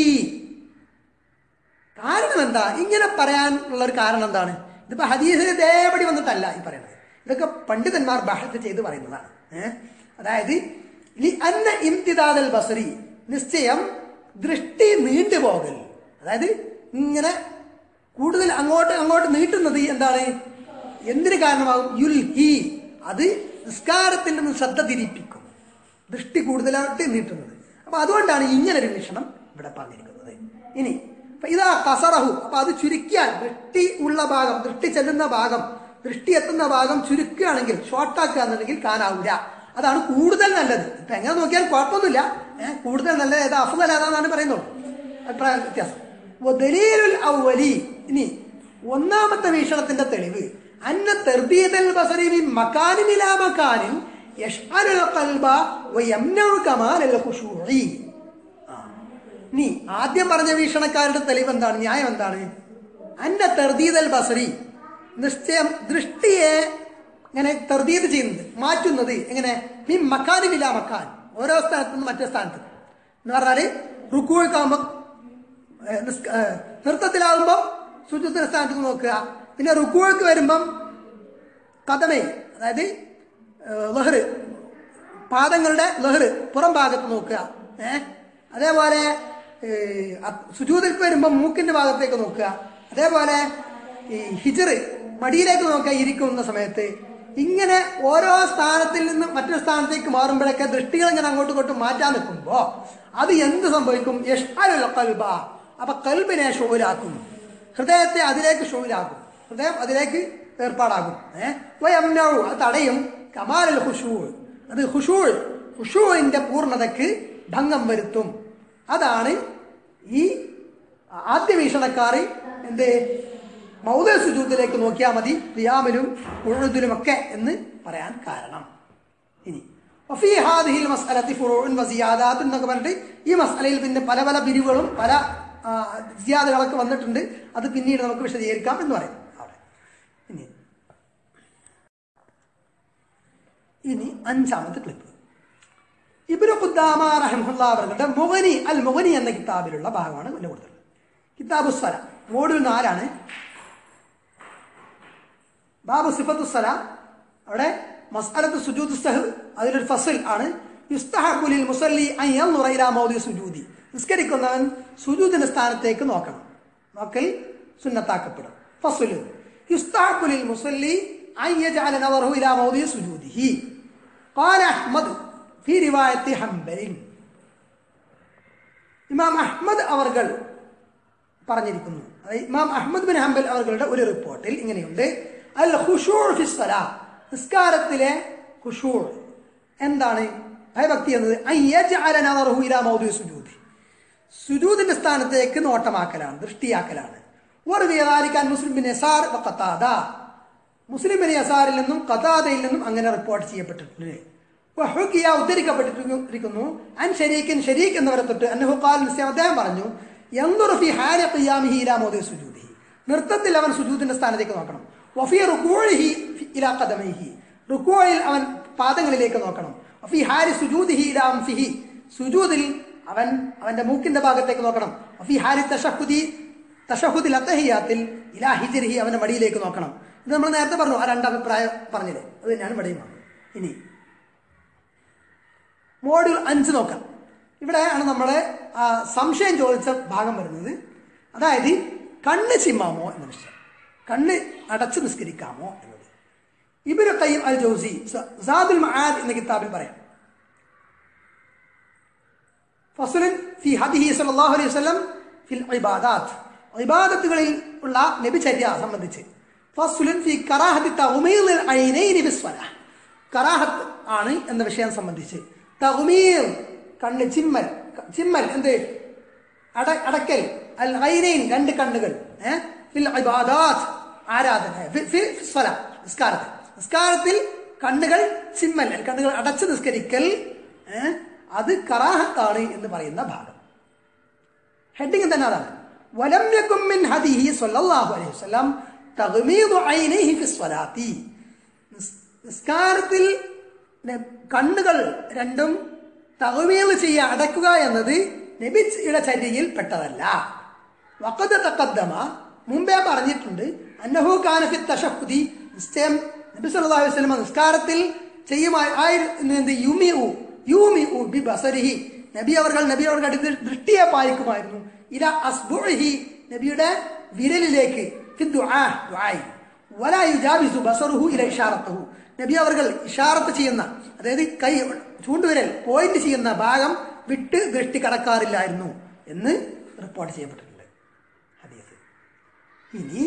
A: കാരണം എന്താ ഇങ്ങനെ പറയാനുള്ള ഒരു കാരണം എന്താണ് ഇതിപ്പോ ഹദീസിന് ഇതേപടി വന്നിട്ടല്ല ഈ പറയുന്നത് ഇതൊക്കെ പണ്ഡിതന്മാർ ബഹത്ത് ചെയ്ത് പറയുന്നതാണ് ഏഹ് അതായത് ലി അന്ന ഇംതിദാദൽ ബസറി നിശ്ചയം ദൃഷ്ടി നീണ്ടുപോകൽ അതായത് ഇങ്ങനെ കൂടുതൽ അങ്ങോട്ട് അങ്ങോട്ട് നീട്ടുന്നത് എന്താണ് എന്തിന് കാരണമാകും യുൽ ഹി അത് നിസ്കാരത്തിൽ നിന്ന് ശ്രദ്ധ തിരിപ്പിക്കും ദൃഷ്ടി കൂടുതലായിട്ട് നീട്ടുന്നത് അപ്പൊ അതുകൊണ്ടാണ് ഇങ്ങനെ ഒരു വീക്ഷണം ഇവിടെ പറഞ്ഞിരിക്കുന്നത് ഇനി അപ്പൊ ഇതാ കസറഹു അപ്പൊ അത് ചുരുക്കിയാൽ ദൃഷ്ടി ഉള്ള ഭാഗം ദൃഷ്ടി ചെല്ലുന്ന ഭാഗം ദൃഷ്ടി എത്തുന്ന ഭാഗം ചുരുക്കുകയാണെങ്കിൽ ഷോർട്ടാക്കുക എന്നുണ്ടെങ്കിൽ കാനാവൂല അതാണ് കൂടുതൽ നല്ലത് ഇപ്പൊ എങ്ങനെ നോക്കിയാൽ കുഴപ്പമൊന്നുമില്ല ഏഹ് കൂടുതൽ നല്ലത് ഏതാ അഫുദൽ ഏതാന്നാണ് പറയുന്നത് അഭിപ്രായ വ്യത്യാസം വദലീലുൽ അവലി ഇനി ഒന്നാമത്തെ വീക്ഷണത്തിന്റെ തെളിവ് അന്ന തെർബീതൽ ബസരി മിൻ മക്കാനിൻ ഇലാ മക്കാനിൻ യഷ്അലുൽ ഖൽബ വയംനഉ കമാലൽ ഖുശൂഇ ആ. ഇനി ആദ്യം പറഞ്ഞ വീക്ഷണക്കാരുടെ തെളിവ് എന്താണ് ന്യായം എന്താണ് അന്ന തെർദീദൽ ബസറി നിശ്ചയം ദൃഷ്ടിയെ ഇങ്ങനെ തെർദീത് ചെയ്യുന്നത് മാറ്റുന്നത് എങ്ങനെ ഈ മക്കാനിമില്ല മക്കാൻ ഓരോ സ്ഥലത്തു നിന്ന് മറ്റേ സ്ഥലത്ത് എന്ന് പറഞ്ഞാല് റുക്കുവെക്കാകുമ്പോൾ നൃത്തത്തിലാകുമ്പോൾ ശുചിത്വ സ്ഥാനത്ത് നോക്കുക പിന്നെ റുക്കുവെക്ക് വരുമ്പം കഥമേ അതായത് ലഹറ് പാദങ്ങളുടെ ലഹറ് പുറം ഭാഗത്ത് നോക്കുക ഏഹ് അതേപോലെ സുജൂതിൽക്ക് വരുമ്പോൾ മൂക്കിന്റെ ഭാഗത്തേക്ക് നോക്കുക അതേപോലെ ഈ ഹിജറ് മടിയിലേക്ക് നോക്കുക ഇരിക്കുന്ന സമയത്ത് ഇങ്ങനെ ഓരോ സ്ഥാനത്തിൽ നിന്ന് മറ്റൊരു സ്ഥാനത്തേക്ക് മാറുമ്പോഴൊക്കെ ദൃഷ്ടികൾ ഇങ്ങനെ അങ്ങോട്ടും ഇങ്ങോട്ടും മാറ്റാൻ നിൽക്കുമ്പോ അത് എന്ത് സംഭവിക്കും യഷ്അലുൽ കൽബ അപ്പൊ കൽബിനെ ഷോയിലാക്കും ഹൃദയത്തെ അതിലേക്ക് ഷോയിലാക്കും ഹൃദയം അതിലേക്ക് ഏർപ്പാടാകും ഏഹ് വയംനഉ അത് തടയും കമാലൽ ഹുഷൂ അത് ഹുഷൂ ഹുഷൂവിന്റെ പൂർണ്ണതയ്ക്ക് ഭംഗം വരുത്തും അതാണ് ഈ ആദ്യ വീക്ഷണക്കാർ എന്ത് മൗദ സുജൂത്തിലേക്ക് നോക്കിയാൽ മതി റിയാമിലും ഉഴുതിലുമൊക്കെ എന്ന് പറയാൻ കാരണം ഇനി വഫീ ഹാദിഹിൽ മസ്അലത്തി ഫുറൂഉൻ വസിയാദാത്ത് എന്നൊക്കെ പറഞ്ഞിട്ട് ഈ മസ്അലയിൽ പിന്നെ പല പല പിരിവുകളും പല ആ, സിയാദുകളൊക്കെ വന്നിട്ടുണ്ട് അത് പിന്നീട് നമുക്ക് വിശദീകരിക്കാം എന്ന് പറയും അവിടെ ഇനി ഇനി അഞ്ചാമത്തെ ക്ലിപ്പ് ഇബ്നു ഖുദ്ദാമ റഹ്മത്തുള്ളാഹി അവരുടെ മുഗനി അൽ മുഗനി എന്ന കിതാബിലുള്ള ഭാഗമാണ് പിന്നെ കൊടുത്തത് കിതാബു സ്വല മോഡുൽ നാലാണ് ബാബു സിഫത്തു സ്വല അവിടെ മസ്അലത്ത് സുജൂദ് സഹ് അതിലൊരു ഫസൽ ആണ് യുസ്തഹബുലിൽ മുസല്ലി അൻ യൻദുറ ഇലാ മൗദി സുജൂദി നിസ്കരിക്കുന്നവൻ സുജൂദിന്റെ സ്ഥാനത്തേക്ക് നോക്കണം നോക്കൽ സുന്നത്താക്കപ്പെടും ഫസൽ യുസ്തഹബുലിൽ മുസല്ലി അൻ യജഅല നദറഹു ഇലാ മൗദി സുജൂദിഹി قال أحمد في رواية حنبل ഇമാം അഹ്മദ് അവർകൾ പറഞ്ഞിരിക്കുന്നു അതായത് ഇമാം അഹ്മദ് ബിൻ ഹംബൽ അവர்களுടെ ഒരു റിപ്പോർട്ടിൽ ഇങ്ങനെയുണ്ട് അൽ ഖുശൂർ ഫി സ്വലാ നിസ്കാരത്തിലെ ഖുശൂർ എന്താണ് ഭയഭക്തി എന്നത് അൻ യജ്അല നദറഹു ഇലാ മൗദിഇ സുജൂദി സുജൂദിന്റെ സ്ഥാനത്തേക്ക് നോട്ടമാക്കലാണ് ദൃഷ്ടിയാക്കലാണ് വറുവിയദാലിക്കാൻ മുസ്ലിം ബിൻ യസാർ വ ഖതാദ മുസ്ലിം ബിൻ യസാറിൽ നിന്നും ഖതാദയിൽ നിന്നും അങ്ങനെ റിപ്പോർട്ട് ചെയ്യപ്പെട്ടിട്ടുണ്ട് വഹുക്കിയ ഉദ്ധരിക്കപ്പെട്ടിരിക്കുന്നു അൻ ഷരീഖിൻ ഷരീഖ് എന്നവരെ തൊട്ട് അന്നഹു ഖാൽ നിശ്ചയം അദ്ദേഹം പറഞ്ഞു യൻദുറു ഫി ഹാരി ഖിയാമിഹി ഇലാ മൗദിഇ സുജൂദിഹി നൃത്തത്തിൽ അവൻ സുജൂദിന്റെ സ്ഥാനത്തേക്ക് നോക്കണം വഫി റുകൂഇഹി ഇലാ ഖദമൈഹി റുകൂഇൽ അവൻ പാദങ്ങളിലേക്ക് നോക്കണം വഫി ഹാരി സുജൂദിഹി ഇലാ അൻഫിഹി സുജൂദിൽ അവൻ അവന്റെ മൂക്കിന്റെ ഭാഗത്തേക്ക് നോക്കണം വഫി ഹാരി തശഹുദി തഷഹുദിൽ അത്തഹിയാത്തിൽ ഇലാ ഹിജരിഹി അവന്റെ മടിയിലേക്ക് നോക്കണം ഇത് നമ്മൾ നേരത്തെ പറഞ്ഞു ആ രണ്ട് അഭിപ്രായം പറഞ്ഞില്ലേ അത് തന്നെയാണ് ഇവിടെയും പറഞ്ഞത് ഇനി മോഡ്യൂൾ അഞ്ച് നോക്കാം ഇവിടെയാണ് നമ്മളെ ആ, സംശയം ചോദിച്ച ഭാഗം വരുന്നത് അതായത് കണ്ണ് ചിമ്മാമോ എന്ന വിഷയം കണ്ണ് അടച്ചു നിസ്കരിക്കാമോ എന്നത് ഇബിന് കയ്യം അൽ ജോസി സാദുൽ മആദ് എന്ന കിതാബിൽ പറയാം ഫസ്ലൻ ഫി ഹദിഹി സല്ലല്ലാഹു അലൈഹി വസല്ലം ഫിൽ ഇബാദാത്ത് ഇബാദത്തുകളിൽ ഉള്ള നബിചര്യ സംബന്ധിച്ച് ഫസ്ലുൻ ഫി കറാഹത്തി തഗ്മീൽ ഐനൈനി ബിസ്വലാഹ് കറാഹത്ത് ആണ് എന്ന വിഷയം സംബന്ധിച്ച് തഗ്മീർ കണ്ണ് ചിമ്മൽ ചിമ്മൽ എന്ത് അട അടക്കൽ അൽ ഐനൈൻ രണ്ട് കണ്ണുകൾ ഏ? ഫിൽ ഇബാദാത്ത് ആരാധന ഫി- ഫി- ഫി സ്വലാ, നിസ്കാരത്തിൽ നിസ്കാരത്തിൽ കണ്ണുകൾ ചിമ്മൽ കണ്ണുകൾ അടച്ചു നിസ്കരിക്കൽ ഏ? അത് കറാഹത്താണ് എന്ന് പറയുന്ന ഭാഗം ഹെഡിങ് തന്നെ അതാണ് വലം യകും മിൻ ഹദിഹി സ്വല്ലല്ലാഹു അലൈഹി വസല്ലം തഗ്മീദു ഐനൈഹി ഫി സ്വലാത്തി നിസ്- നിസ്കാരത്തിൽ ന- കണ്ണുകൾ രണ്ടും തഗ്മീദ് ചെയ്യുക അടക്കുക എന്നത് നബിയുടെ ചര്യയിൽ പെട്ടതല്ല വഖദ് തഖദ്ദമ മുമ്പേ പറഞ്ഞിട്ടുണ്ട് അന്നഹു കാന ഫി തശഹുദി നിശ്ചയം നബി സല്ലല്ലാഹു അലൈഹി വസല്ലം നിസ്കാരത്തിൽ ചെയ്യുമായിരുന്നു യുമിഉ യുമിഉ ബി ബസരിഹി നബി അവർകൾ നബി അവർക്ക് അടുത്ത് ദൃഷ്ടിയെ പാലിക്കുമായിരുന്നു ഇല അസ്ബുഹി നബിയുടെ വിരലിലേക്ക് ഫി ദുആ ദുആയി വലാ യുജാബിസു ബസറുഹു ഇല ഇഷാറത്തുഹു നബി അവർകൾ ഇഷാറത്ത് ചെയ്യുന്ന അതായത് കൈ ചൂണ്ടുവിരൽ പോയിന്റ് ചെയ്യുന്ന ഭാഗം വിട്ട് ദൃഷ്ടി കടക്കാറില്ലായിരുന്നു എന്ന് റിപ്പോർട്ട് ചെയ്യപ്പെട്ടിട്ടുണ്ട് ഹദീസ് ഇനി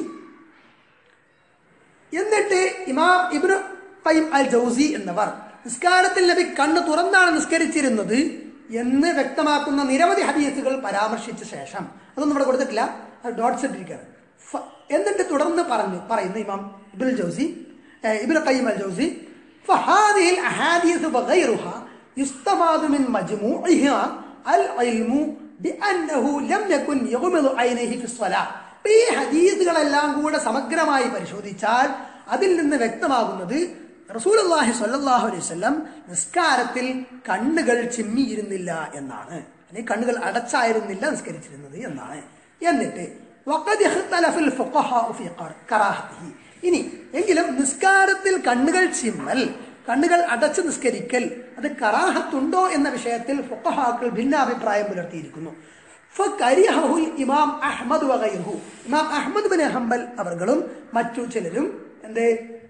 A: എന്നിട്ട് ഇമാം ഇബ്നു ഖയ്യിം അൽ ജൗസി എന്നവർ നിസ്കാരത്തിൽ നബി കണ്ണ് തുറന്നാണ് നിസ്കരിച്ചിരുന്നത് എന്ന് വ്യക്തമാക്കുന്ന നിരവധി ഹദീസുകൾ പരാമർശിച്ച ശേഷം അതൊന്നും ഇവിടെ കൊടുത്തിട്ടില്ല അത് ഡോട്ട്സ് ഇട്ടിരിക്കുകയാണ് ഫ- എന്നിട്ട് തുടർന്ന് പറഞ്ഞു പറയുന്നു ഇമാം ഇബ്നുൽ ജൗസി ഏഹ്, ഇബ്നു ഖയ്യിം അൽ ജൗസി فهذه الأحاديث وغيرها يستفاد من مجموعها العلم بأنه لم يكن يغمض عينيه في الصلاة അപ്പൊ ഈ ഹദീസുകളെല്ലാം കൂടെ സമഗ്രമായി പരിശോധിച്ചാൽ അതിൽ നിന്ന് വ്യക്തമാകുന്നത് റസൂലുള്ളാഹി സ്വല്ലല്ലാഹു അലൈഹി വസല്ലം നിസ്കാരത്തിൽ കണ്ണുകൾ ചിമ്മിയിരുന്നില്ല എന്നാണ് അല്ലെങ്കിൽ കണ്ണുകൾ അടച്ചായിരുന്നില്ല നിസ്കരിച്ചിരുന്നത് എന്നാണ് എന്നിട്ട് وقد اختلف الفقهاء في كراهته ഇനി എങ്കിലും നിസ്കാരത്തിൽ കണ്ണുകൾ ചിമ്മൽ കണ്ണുകൾ അടച്ചു നിസ്കരിക്കൽ അത് കറാഹത്തുണ്ടോ എന്ന വിഷയത്തിൽ ഫുഖഹാക്കൾ ഭിന്നാഭിപ്രായം പുലർത്തിയിരിക്കുന്നു ഫകരിഹുൽ ഇമാം അഹ്മദ് വഗൈറുഹു ഇമാം അഹ്മദ് ബിൻ ഹംബൽ അവർകളും മറ്റു ചിലരും എന്തേ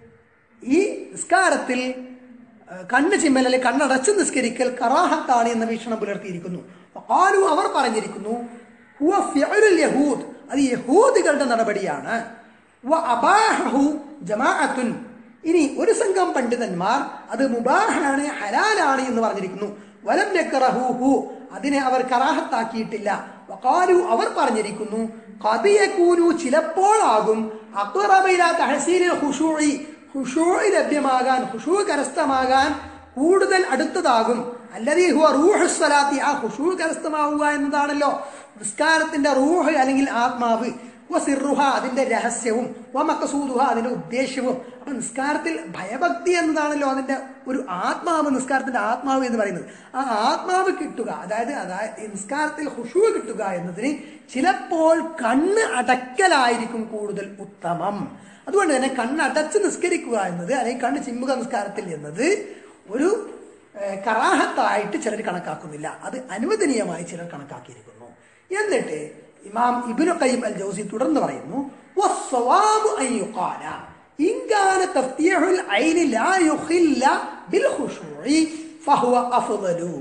A: ഈ നിസ്കാരത്തിൽ ആ, കണ്ണ് ചിമ്മൽ അല്ലെങ്കിൽ കണ്ണടച്ച് നിസ്കരിക്കൽ കറാഹത്താണ് എന്ന വീക്ഷണം പുലർത്തിയിരിക്കുന്നു ഖാലു അവർ പറഞ്ഞിരിക്കുന്നു ഹുവ ഫിഅലുൽ യഹൂദ് അത് യഹൂദികളുടെ നടപടിയാണ് വ അബാഹു ജമാഅത്തുൻ ഇനി ഒരു സംഘം പണ്ഡിതന്മാർ അത് മുബാഹാണ് ഹലാലാണ് എന്ന് പറഞ്ഞിരിക്കുന്നു വലം യക്റഹൂഹു അതിനെ അവർ കറാഹത്താക്കിയിട്ടില്ല വഖാലു അവർ പറഞ്ഞിരിക്കുന്നു ഖദിയകൂനു ചിലപ്പോഴാകും അഖറബ ഇലാ തഹസീലിൽ ഖുശൂഇ ഖുശൂഇ ലഭ്യമാകാൻ ഖുശൂ കരസ്ഥമാകാൻ കൂടുതൽ അടുത്തതാകും അല്ലതീ ഹുവ റൂഹു സ്വലാത്തി ആ ഖുശൂ കരസ്ഥമാവുക എന്നതാണല്ലോ നിസ്കാരത്തിന്റെ റൂഹ് അല്ലെങ്കിൽ ആത്മാവ് വസിറുഹ അതിന്റെ രഹസ്യവും വ മക്കസൂദുഹ അതിന്റെ ഉദ്ദേശ്യവും അപ്പൊ നിസ്കാരത്തിൽ ഭയഭക്തി എന്നതാണല്ലോ അതിന്റെ ഒരു ആത്മാവ് നിസ്കാരത്തിന്റെ ആത്മാവ് എന്ന് പറയുന്നത് ആ ആത്മാവ് കിട്ടുക അതായത് അതായത് ഈ നിസ്കാരത്തിൽ ഹുഷു കിട്ടുക എന്നതിന് ചിലപ്പോൾ കണ്ണ് അടക്കലായിരിക്കും കൂടുതൽ ഉത്തമം അതുകൊണ്ട് തന്നെ കണ്ണടച്ച് നിസ്കരിക്കുക എന്നത് അല്ലെങ്കിൽ കണ്ണ് ചിമ്മുക നിസ്കാരത്തിൽ എന്നത് ഒരു ഏഹ്, കറാഹത്തായിട്ട് ചിലർ കണക്കാക്കുന്നില്ല അത് അനുവദനീയമായി ചിലർ കണക്കാക്കിയിരിക്കുന്നു എന്നിട്ട് ഇമാം ഇബ്നു ഖയ്യിം അൽ ജൗസി തുടർന്ന് പറയുന്നു വസ്സവാബു അൻ യുഖാല ഇൻ കാന തഫ്തീഹുൽ ഐനി ലാ യുഖില്ല ബിൽ ഖുശൂഇ ഫഹുവ അഫ്ളലു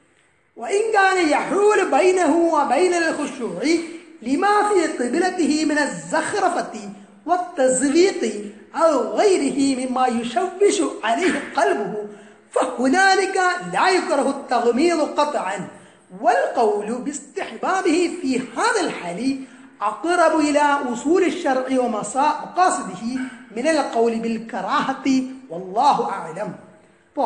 A: وإن كان يحول بينه وبين الخشوع لما في قبلته من الزخرفة والتزويق أو غيره مما يشوش عليه قلبه فهنالك لا يكره التغميض قطعا والقول باستحبابه في هذا الحال أقرب إلى أصول الشرع ومقاصده من القول بالكراهة والله أعلم ഇപ്പോ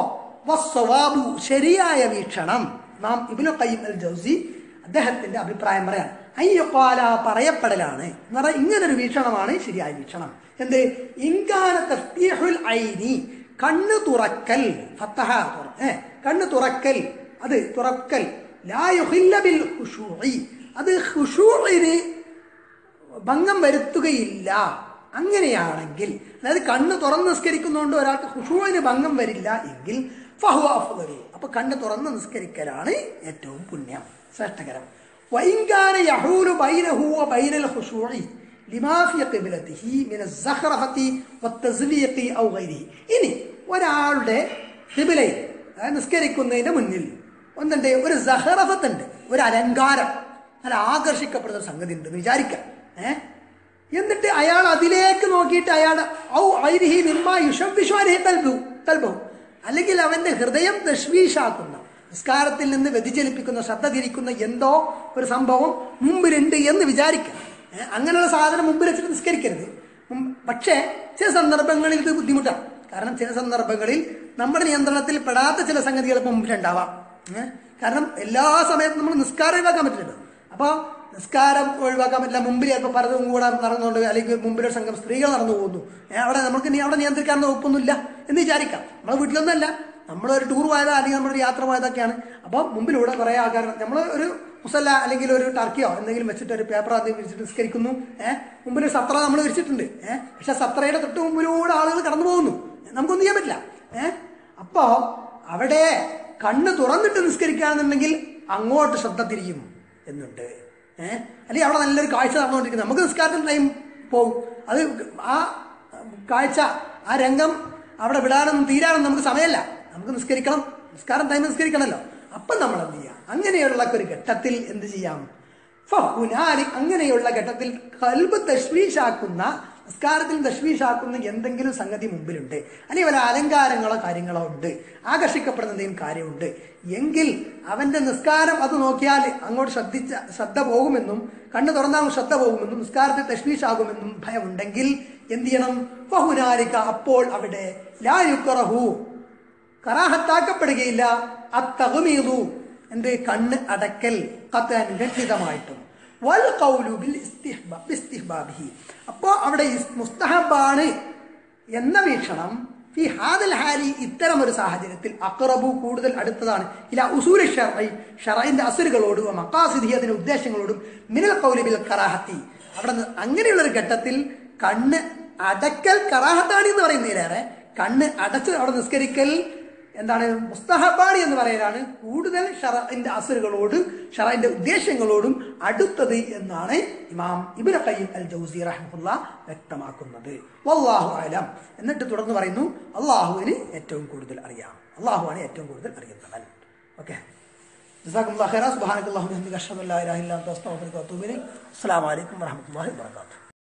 A: വസ്സവാബു ശരിയായ വീക്ഷണം നാം ഇബ്നു ഖയ്യിം അൽ ജൗസി അദ്ദേഹത്തിന്റെ അഭിപ്രായം പറയാം അയ്യപ്പാല പറയപ്പെടലാണ് എന്ന് പറഞ്ഞാൽ ഇങ്ങനൊരു വീക്ഷണമാണ് ശരിയായ വീക്ഷണം എന്ത് ഇൻകാന തഫ്തീഹുൽ ഐനി കണ്ണ് തുറക്കൽ ഫത്തഹ തുറ ഏ കണ്ണ് തുറക്കൽ അത് തുറക്കൽ ലാ യുഹില്ല ബിൽ ഖുശൂഇ അത് ഖുശൂഇന് ഭംഗം വരുത്തുകയില്ല അങ്ങനെയാണെങ്കിൽ അതായത് കണ്ണ് തുറന്ന് നിസ്കരിക്കുന്നതുകൊണ്ട് ഒരാൾക്ക് ഹുഷൂവിന് ഭംഗം വരില്ല എങ്കിൽ ഫഹു അഫ്ദലു അപ്പൊ കണ്ണ് തുറന്ന് നിസ്കരിക്കലാണ് ഏറ്റവും പുണ്യം ശ്രേഷ്ഠകരം വൈങ്കാന യഹൂലു ബൈനഹു വ ബൈനൽ ഖുശൂഇ ലിമാ ഫി ഖിബ്ലതിഹി മിന الزഖറഹതി വത്തസ്വീഖി ഔ ഗൈരിഹി ഇനി ഒരാളുടെ ഖിബ്ലയിൽ അതായത് നിസ്കരിക്കുന്നതിന്റെ മുന്നിൽ ഒന്നുണ്ട് ഒരു സഹറഫത്ത് ഉണ്ട് ഒരു അലങ്കാരം നല്ല ആകർഷിക്കപ്പെടുന്ന ഒരു സംഗതി ഉണ്ട് വിചാരിക്കാം ഏഹ് എന്നിട്ട് അയാൾ അതിലേക്ക് നോക്കിയിട്ട് അയാൾ ഔ ഐരിഹി നിർമാ യുഷവിശ്വാനിഹി തൽബു തൽബു അല്ലെങ്കിൽ അവന്റെ ഹൃദയം തഷ്വീഷാക്കുന്ന നിസ്കാരത്തിൽ നിന്ന് വ്യതിചലിപ്പിക്കുന്ന ശ്രദ്ധ തിരിക്കുന്ന എന്തോ ഒരു സംഭവം മുമ്പിലുണ്ട് എന്ന് വിചാരിക്കാം ഏ, അങ്ങനെയുള്ള സാധനം മുമ്പിൽ വെച്ചിട്ട് നിസ്കരിക്കരുത് മുമ്പ് പക്ഷേ ചില സന്ദർഭങ്ങളിൽ ഇത് ബുദ്ധിമുട്ടാണ് കാരണം ചില സന്ദർഭങ്ങളിൽ നമ്മുടെ നിയന്ത്രണത്തിൽ പെടാത്ത ചില സംഗതികൾ ഇപ്പം മുമ്പിലുണ്ടാവാം ഏ? കാരണം എല്ലാ സമയത്തും നമ്മൾ നിസ്കാരം ഒഴിവാക്കാൻ പറ്റില്ലല്ലോ അപ്പൊ നിസ്കാരം ഒഴിവാക്കാൻ പറ്റില്ല മുമ്പിൽ ചിലപ്പോൾ പലതും കൂടെ നടന്നുകൊണ്ട് അല്ലെങ്കിൽ മുമ്പിലൊരു സംഘം സ്ത്രീകൾ നടന്നു പോകുന്നു ഏ, അവിടെ നമുക്ക് ഇനി അവിടെ നിയന്ത്രിക്കാൻ വകുപ്പൊന്നുമില്ല എന്ന് വിചാരിക്കാം നമ്മളെ വീട്ടിലൊന്നല്ല നമ്മളൊരു ടൂർ പോയതോ അല്ലെങ്കിൽ നമ്മളൊരു യാത്ര പോയതൊക്കെയാണ് അപ്പോൾ മുമ്പിലൂടെ കുറേ ആൾക്കാർ നമ്മൾ ഒരു മുസല്ല അല്ലെങ്കിൽ ഒരു ടർക്കിയോ എന്തെങ്കിലും വെച്ചിട്ട് ഒരു പേപ്പർ ആദ്യം വിരിച്ചിട്ട് നിസ്കരിക്കുന്നു ഏഹ് മുമ്പിൽ ഒരു സത്ര നമ്മൾ വിരിച്ചിട്ടുണ്ട് ഏഹ് പക്ഷെ സത്രയുടെ തൊട്ട് മുമ്പിലൂടെ ആളുകൾ കടന്നു പോകുന്നു നമുക്കൊന്നും ചെയ്യാൻ പറ്റില്ല ഏഹ് അപ്പോ അവിടെ കണ്ണ് തുറന്നിട്ട് നിസ്കരിക്കുകയാണെന്നുണ്ടെങ്കിൽ അങ്ങോട്ട് ശ്രദ്ധ തിരിയും എന്നുണ്ട് ഏഹ് അല്ലെങ്കിൽ അവിടെ നല്ലൊരു കാഴ്ച നടന്നുകൊണ്ടിരിക്കുന്നത് നമുക്ക് നിസ്കാരത്തിന് ടൈം പോകും അത് ആ കാഴ്ച ആ രംഗം അവിടെ വിടാനൊന്നും തീരാനൊന്നും നമുക്ക് സമയമല്ല നമുക്ക് നിസ്കരിക്കണം നിസ്കാരം ടൈം നിസ്കരിക്കണമല്ലോ അപ്പം നമ്മൾ എന്ത് ചെയ്യാം അങ്ങനെയുള്ള ഒരു ഘട്ടത്തിൽ എന്ത് ചെയ്യാം ഫഹുനാലി അങ്ങനെയുള്ള ഘട്ടത്തിൽ കൽബ് തശ്വീഷാക്കുന്ന നിസ്കാരത്തിൽ തശ്വീഷാക്കുന്ന എന്തെങ്കിലും സംഗതി മുമ്പിലുണ്ട് അല്ലെങ്കിൽ വല്ല അലങ്കാരങ്ങളോ കാര്യങ്ങളോ ഉണ്ട് ആകർഷിക്കപ്പെടുന്ന എന്തെങ്കിലും കാര്യമുണ്ട് എങ്കിൽ അവന്റെ നിസ്കാരം അത് നോക്കിയാൽ അങ്ങോട്ട് ശ്രദ്ധിച്ച ശ്രദ്ധ പോകുമെന്നും കണ്ണു തുറന്നാൽ ശ്രദ്ധ പോകുമെന്നും നിസ്കാരത്തിൽ തശ്വീഷാകുമെന്നും ഭയമുണ്ടെങ്കിൽ എന്ത് ചെയ്യണം ഫഹുനാലിക അപ്പോൾ അവിടെ ലാ യുക്കറഹു കറാഹത്താക്കപ്പെടുകയില്ല അത്തകുമീതു എന്ത് കണ്ണ് അടക്കൽ കത്താൻ ഖണ്ഡിതമായിട്ടും വൽ ഖൗലു ബിൽ ഇസ്തിഹ്ബ- ബിസ്തിഹ്ബാബിഹി അപ്പോ അവിടെ ഇസ് മുസ്തഹബാണ് എന്ന വീക്ഷണം ഫി ഹാദൽ ഹാലി ഇത്തരം ഒരു സാഹചര്യത്തിൽ അക്റബു കൂടുതൽ അടുത്തതാണ് ഇല ഉസൂൽ ഷറൈ ഷറൈന്റെ അസുരുകളോടും മക്കാസിദി അതിന്റെ ഉദ്ദേശങ്ങളോടും മിനൽ ഖൗലി ബിൽ കറാഹത്തി അവിടെ നിന്ന് അങ്ങനെയുള്ള ഒരു ഘട്ടത്തിൽ കണ്ണ് അടക്കൽ കറാഹത്താണ് എന്ന് പറയുന്നതിലേറെ കണ്ണ് അടച്ച് അവിടെ നിസ്കരിക്കൽ എന്താണ് മുസ്തഹബാണി എന്ന് പറയാനാണ് കൂടുതൽ ഷറന്റെ അസുറുകളോട് ഷറന്റെ ഉദ്ദേശങ്ങളോടും അടുത്തത് എന്നാണ് ഇമാം ഇബിൻ ഖയ്യിം അൽ ജൗസി റഹ്മുല്ല വ്യക്തമാക്കുന്നത് വല്ലാഹു അലം എന്നിട്ട് തുടർന്ന് പറയുന്നു അള്ളാഹുവിന് ഏറ്റവും കൂടുതൽ അറിയാം അള്ളാഹുവാണ് ഏറ്റവും കൂടുതൽ അറിയുന്നവൻ ഓക്കെ جزاكم الله خيرا سبحانك اللهم وبحمدك اشهد ان لا اله الا انت استغفرك واتوب اليك السلام عليكم ورحمه الله وبركاته